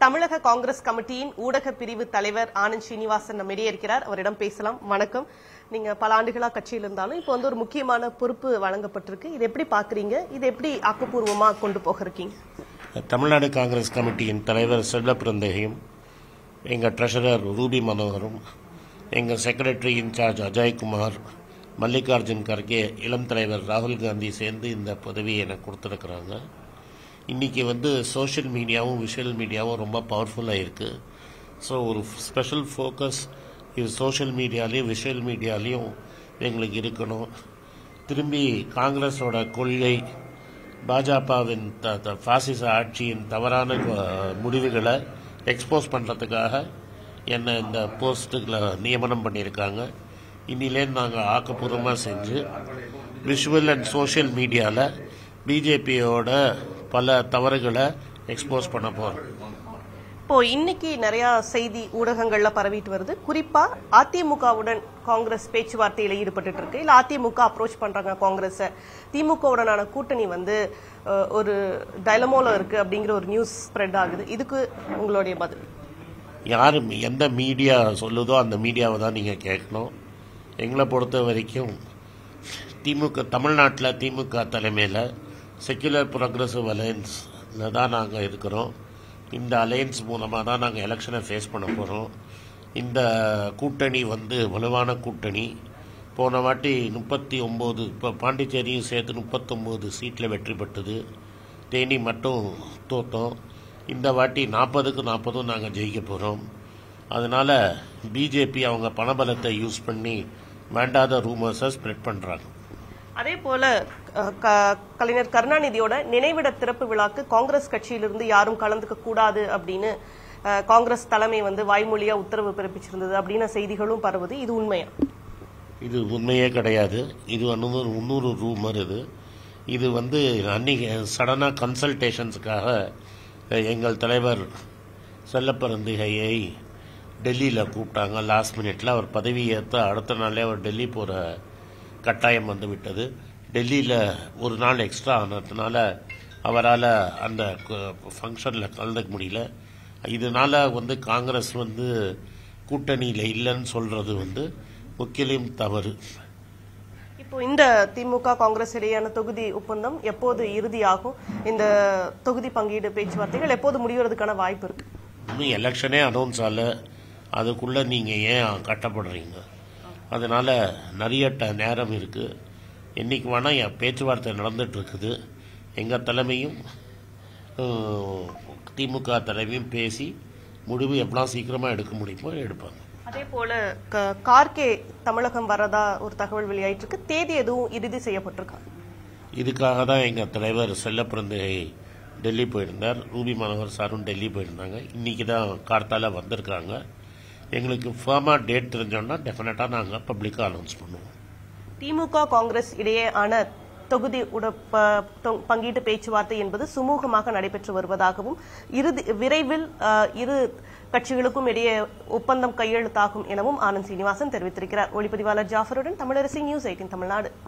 தமிழக காங்கிரஸ் கமிட்டியின் ஊடக பிரிவு தலைவர் ஆனந்த் ஸ்ரீனிவாசன் நம்மிடையே இருக்கிறார் அவரிடம் பேசலாம் வணக்கம் நீங்க பல ஆண்டுகளா கட்சியில் இருந்தாலும் இப்போ வந்து ஒரு முக்கியமான பொறுப்பு வழங்கப்பட்டிருக்கு இது எப்படி பாக்குறீங்க இது எப்படி ஆக்கப்பூர்வமா கொண்டு போக இருக்கீங்க தமிழ்நாடு காங்கிரஸ் கமிட்டியின் தலைவர் செல்லப்பிரந்தையும் எங்கள் ட்ரெஷரர் ரூபி மனோகரும் எங்கள் செக்ரட்டரி இன்சார்ஜ் அஜய்குமார் மல்லிகார்ஜுன் கர்கே இளம் தலைவர் ராகுல் காந்தி சேர்ந்து இந்த பதவியை எனக்கு கொடுத்துருக்குறாங்க இன்றைக்கி வந்து சோஷியல் மீடியாவும் விஷுவல் மீடியாவும் ரொம்ப பவர்ஃபுல்லாக இருக்குது ஸோ ஒரு ஸ்பெஷல் ஃபோக்கஸ் இது சோஷியல் மீடியாலேயும் விஷுவல் மீடியாலேயும் எங்களுக்கு இருக்கணும் திரும்பி காங்கிரஸோட கொள்கை பாஜகவின் த த- பாசிச ஆட்சியின் தவறான அஹ், முடிவுகளை எக்ஸ்போஸ் பண்ணுறதுக்காக என்னை இந்த போஸ்ட்டுகளை நியமனம் பண்ணியிருக்காங்க இன்னிலேருந்து நாங்கள் ஆக்கப்பூர்வமாக செஞ்சு விஷுவல் அண்ட் சோஷியல் மீடியாவில் பிஜேபியோட பல தவறுகளை எக்ஸ்போஸ் பண்ண போகிறோம் இப்போ இன்னைக்கு நிறைய செய்தி ஊடகங்கள்ல பரவிட்டு வருது குறிப்பா அதிமுகவுடன் காங்கிரஸ் பேச்சுவார்த்தையில ஈடுபட்டு இருக்கு இல்ல அதிமுக அப்ரோச் பண்றாங்க காங்கிரஸ் திமுகவுடனான கூட்டணி வந்து அஹ், ஒரு டைலமோல இருக்கு அப்படிங்கிற ஒரு நியூஸ் ஸ்ப்ரெட் ஆகுது இதுக்கு உங்களுடைய பதில் யார் எந்த மீடியா சொல்லுதோ அந்த மீடியாவை தான் நீங்கள் கேட்கணும் எங்களை பொறுத்த வரைக்கும் திமுக தமிழ்நாட்டில் திமுக தலைமையில் செக்யுலர் ப்ரோக்ரஸிவ் அலையன்ஸில் தான் நாங்கள் இருக்கிறோம் இந்த அலையன்ஸ் மூலமாக தான் நாங்கள் எலெக்ஷனை ஃபேஸ் பண்ண போகிறோம் இந்த கூட்டணி வந்து வலுவான கூட்டணி போன வாட்டி முப்பத்தி ஒம்பது இப்போ பாண்டிச்சேரியும் சேர்த்து முப்பத்தொம்போது சீட்டில் வெற்றி பெற்றது தேனி மட்டும் தோத்தோம் இந்த வாட்டி நாற்பதுக்கு நாற்பதும் நாங்கள் ஜெயிக்க போகிறோம் அதனால் பிஜேபி அவங்க பணபலத்தை யூஸ் பண்ணி வேண்டாத ரூமர்ஸை ஸ்ப்ரெட் பண்ணுறாங்க அதே போல அஹ், க- கலைஞர் கருணாநிதியோட நினைவிட திறப்பு விழாக்கு காங்கிரஸ் கட்சியிலிருந்து யாரும் கலந்துக்க கூடாது அப்படின்னு அஹ், காங்கிரஸ் தலைமை வந்து வாய்மொழியா உத்தரவு பிறப்பிச்சிருந்தது அப்படின்னு செய்திகளும் பரவுது இது உண்மையா இது உண்மையே கிடையாது இது வந்து ஒரு முந்நூறு ரூமர் இது இது வந்து அன்னைக்கு சடனாக கன்சல்டேஷன்ஸுக்காக எங்கள் தலைவர் செல்லப்பரந்திகையை டெல்லியில் கூப்பிட்டாங்க லாஸ்ட் மினிட்ல அவர் பதவி ஏற்ற அடுத்த நாளே அவர் டெல்லி போகிற கட்டாயம் வந்து விட்டது டெல்லியில் ஒரு நாள் எக்ஸ்ட்ரா ஆனதுனால அவரால் அந்த ஃபங்க்ஷனில் கலந்துக்க முடியல இதனால வந்து காங்கிரஸ் வந்து கூட்டணியில் இல்லைன்னு சொல்கிறது வந்து முக்கியம் தவறு இப்போ இந்த திமுக காங்கிரஸ் இடையேயான தொகுதி ஒப்பந்தம் எப்போது இறுதியாகும் இந்த தொகுதி பங்கீடு பேச்சுவார்த்தைகள் எப்போது முடிவதற்கான வாய்ப்பு இருக்கு இன்னும் எலெக்ஷனே அனௌன்ஸ் ஆகல அதுக்குள்ளே நீங்கள் ஏன் கட்டப்படுறீங்க அதனால் நிறைய ட நேரம் இருக்குது என்றைக்கு வேணால் என் பேச்சுவார்த்தை நடந்துட்டு இருக்குது எங்கள் தலைமையும் அஹ், திமுக தலைமையும் பேசி முடிவு எவ்வளோ சீக்கிரமாக எடுக்க முடியுமோ எடுப்பாங்க அதே போல க- கார்கே தமிழகம் வரதா ஒரு தகவல் வெளியாயிட்டு இருக்கு தேதி எதுவும் இறுதி செய்யப்பட்டிருக்கா இதுக்காக தான் எங்கள் தலைவர் செல்லப்பிறந்தையை டெல்லி போயிருந்தார் ரூபி மனோகர் சாரும் டெல்லி போயிருந்தாங்க இன்றைக்கி தான் கார்த்தால வந்திருக்காங்க எங்களுக்கு ஃபர்மாக டேட் தெரிஞ்சோன்னா டெஃபினட்டாக நாங்கள் பப்ளிக்காக அனௌன்ஸ் பண்ணுவோம் திமுக காங்கிரஸ் இடையேயான தொகுதி உட ப- தொ- பங்கீட்டு பேச்சுவார்த்தை என்பது சுமூகமாக நடைபெற்று வருவதாகவும் இறுதி விரைவில் அஹ், இரு கட்சிகளுக்கும் இடையே ஒப்பந்தம் கையெழுத்தாகும் எனவும் ஆனந்த் சீனிவாசன் தெரிவித்திருக்கிறார் ஒளிப்பதிவாளர் ஜாஃபருடன் தமிழரசி நியூஸ் எயிட்டின் தமிழ்நாடு